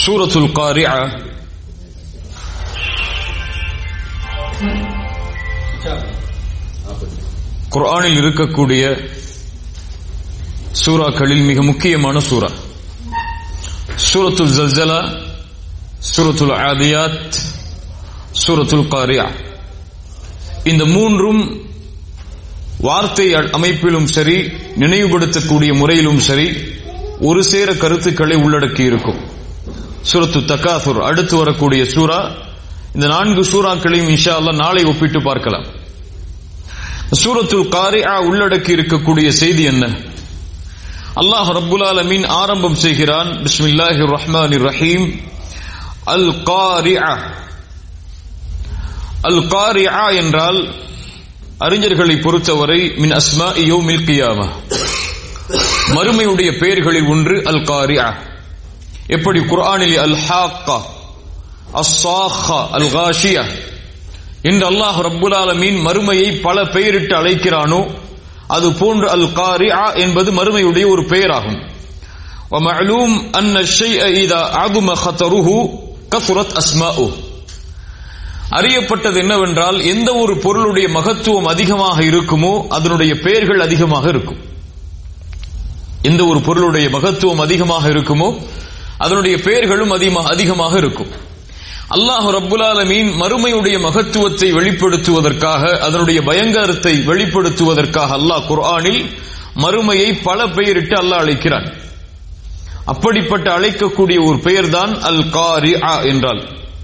சூரத்துல் காரியா குர்ஆனில் இருக்கக்கூடிய சூறாக்களில் மிக முக்கியமான சூரா சூரத்துல் ஜல்ஜலா சூரத்துல் ஆதியாத் சூரத்துல் காரியா இந்த மூன்றும் வார்த்தை அமைப்பிலும் சரி நினைவுபடுத்தக்கூடிய முறையிலும் சரி ஒரு சேர கருத்துக்களை உள்ளடக்கி இருக்கும் சூரத்து தக்காசுர் அடுத்து வரக்கூடிய சூரா இந்த நான்கு சூறாக்களையும் இன்ஷா அல்லாஹ் நாளை ஒப்பிட்டு பார்க்கலாம் சூரத்துல் காரியா உள்ளடக்கி இருக்கக்கூடிய செய்தி என்ன அல்லாஹ் ரப்புல் ஆலமீன் ஆரம்பம் செய்கிறான் பிஸ்மில்லாஹிர் ரஹ்மானிர் ரஹீம் அல் காரியா அல் காரியா என்றால் அறிஞர்களை பொறுத்தவரை மின் அஸ்மா யோமில் கியாமா மறுமையுடைய பெயர்களில் ஒன்று அல் காரியா எப்படி குர்ஆனில் அல் ஹாக்கா அஸ்ஸாஹா அல் காஷியா என்று அல்லாஹ் ரப்புல் ஆலமீன் மறுமையை பல பெயரிட்டு அழைக்கிறானோ அது போன்று அல் காரியா என்பது மறுமையுடைய ஒரு பெயராகும் ومعلوم أن الشيء إذا عظم خطره كثرت أسماؤه அறியப்பட்டது என்னவென்றால் எந்த ஒரு பொருளுடைய மகத்துவம் அதிகமாக இருக்குமோ அதனுடைய பெயர்கள் அதிகமாக இருக்கும் எந்த ஒரு பொருளுடைய மகத்துவம் அதிகமாக இருக்குமோ அதனுடைய பெயர்களும் அதிகமாக இருக்கும் அல்லாஹ் ரப்புல் ஆலமீன் மறுமையுடைய மகத்துவத்தை வெளிப்படுத்துவதற்காக அதனுடைய பயங்கரத்தை வெளிப்படுத்துவதற்காக அல்லாஹ் குர்ஆனில் மறுமையை பல பெயரிட்டு அல்லாஹ் அழைக்கிறான் அப்படிப்பட்ட அழைக்கக்கூடிய ஒரு பெயர்தான் அல் காரி என்றால்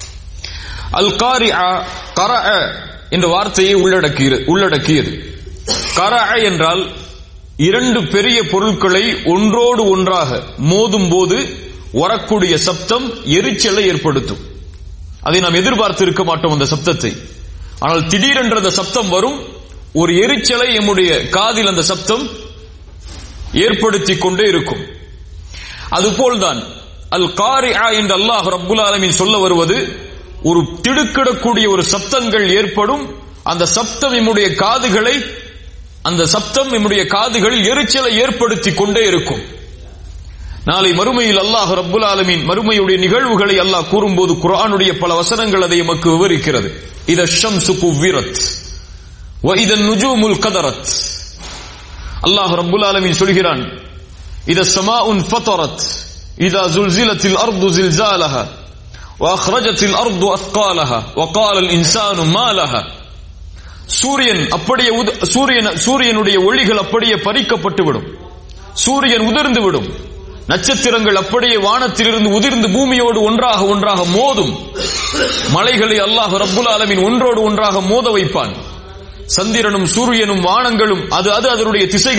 அல் காரி கர என்ற வார்த்தையை உள்ளடக்கியது உள்ளடக்கியது கர என்றால் இரண்டு பெரிய பொருட்களை ஒன்றோடு ஒன்றாக மோதும் போது வரக்கூடிய சப்தம் எரிச்சலை ஏற்படுத்தும் அதை நாம் எதிர்பார்த்து இருக்க மாட்டோம் அந்த சப்தத்தை ஆனால் திடீரென்ற அந்த சப்தம் வரும் ஒரு எரிச்சலை எம்முடைய காதில் அந்த சப்தம் ஏற்படுத்தி கொண்டே இருக்கும் அதுபோல்தான் அல் காரியா என்று அல்லாஹ் ரப்புல் ஆலமின் சொல்ல வருவது ஒரு திடுக்கிடக்கூடிய ஒரு சப்தங்கள் ஏற்படும் அந்த சப்தம் எம்முடைய காதுகளை அந்த சப்தம் நம்முடைய காதுகளில் எரிச்சலை ஏற்படுத்தி கொண்டே இருக்கும் நாளை மறுமையில் அல்லாஹ் ரப்புல் ஆலமீன் மறுமையுடைய நிகழ்வுகளை அல்லாஹ் கூறும்போது குர்ஆனுடைய பல வசனங்கள் அதை எமக்கு விவரிக்கிறது இத ஷம்சு குவ்விரத் வ இதன் நுஜூமுல் கதரத் அல்லாஹ் ரப்புல் ஆலமீன் சொல்கிறான் இத சமாஉன் ஃபதரத் இதா زلزلت الارض زلزالها واخرجت الارض اثقالها وقال الانسان ما لها சூரியன் அப்படியே சூரியன் சூரியனுடைய ஒளிகள் அப்படியே பறிக்கப்பட்டு விடும் சூரியன் உதிர்ந்து விடும் நட்சத்திரங்கள் அப்படியே வானத்திலிருந்து உதிர்ந்து பூமியோடு ஒன்றாக ஒன்றாக மோதும் மலைகளை அல்லாஹ் ரப்புல் ஆலமின் ஒன்றோடு ஒன்றாக மோத வைப்பான் சந்திரனும் சூரியனும் வானங்களும் அது அது அதனுடைய திசைகள்